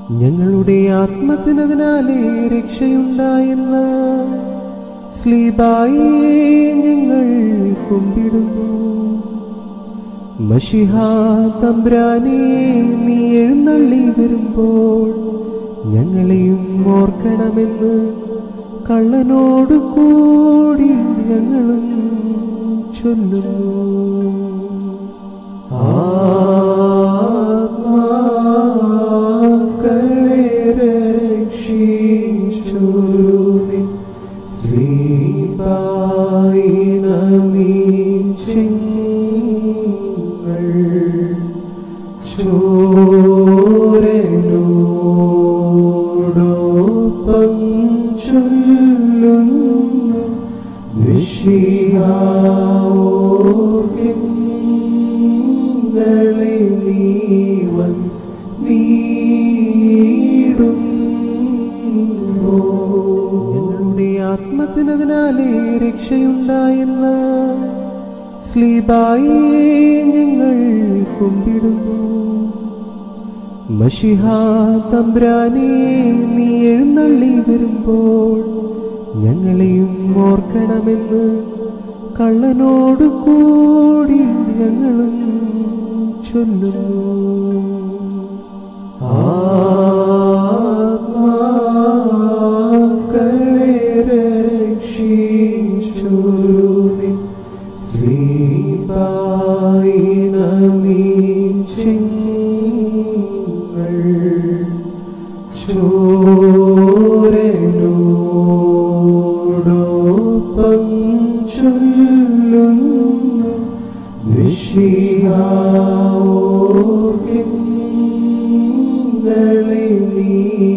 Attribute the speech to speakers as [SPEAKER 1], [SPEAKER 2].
[SPEAKER 1] ഞങ്ങളുടെ ആത്മത്തിനതിനാലേ രക്ഷയുണ്ടായെന്ന് സ്ലീബായി ഞങ്ങൾ കുമ്പിടുന്നു മഷിഹ തമ്പ്രാനെ നീ എഴുന്നള്ളി വരുമ്പോൾ ഞങ്ങളെയും ഓർക്കണമെന്ന് കള്ളനോട് കൂടി ഞങ്ങളും ചൊല്ലുന്നു ആത്മാക്കളെ രക്ഷിച്ചൊരു ശ്രീപായി നമീച്ചിങ്ങൾ ചോരനോടൊപ്പം ചൊല്ലുന്നു വിഷിയാളെ നീവൻ ഞങ്ങളുടെ ആത്മത്തിനതിനാലേ രക്ഷയുണ്ടായെന്ന് സ്ലീബായി ഞങ്ങൾ കുമ്പിടുന്നു മഷിഹ തമ്പ്രാനെ നീ എഴുന്നള്ളി വരുമ്പോൾ ഞങ്ങളെയും ഓർക്കണമെന്ന് കള്ളനോട് കൂടി ഞങ്ങളും ചൊല്ലുന്നു ആത്മാക്കളെ രക്ഷിച്ചൊരു ശ്രീപായി നമീച്ചിങ്ങൾ ചോരനോടൊപ്പം ചൊല്ലുന്നു വിഷിയാളെ നീ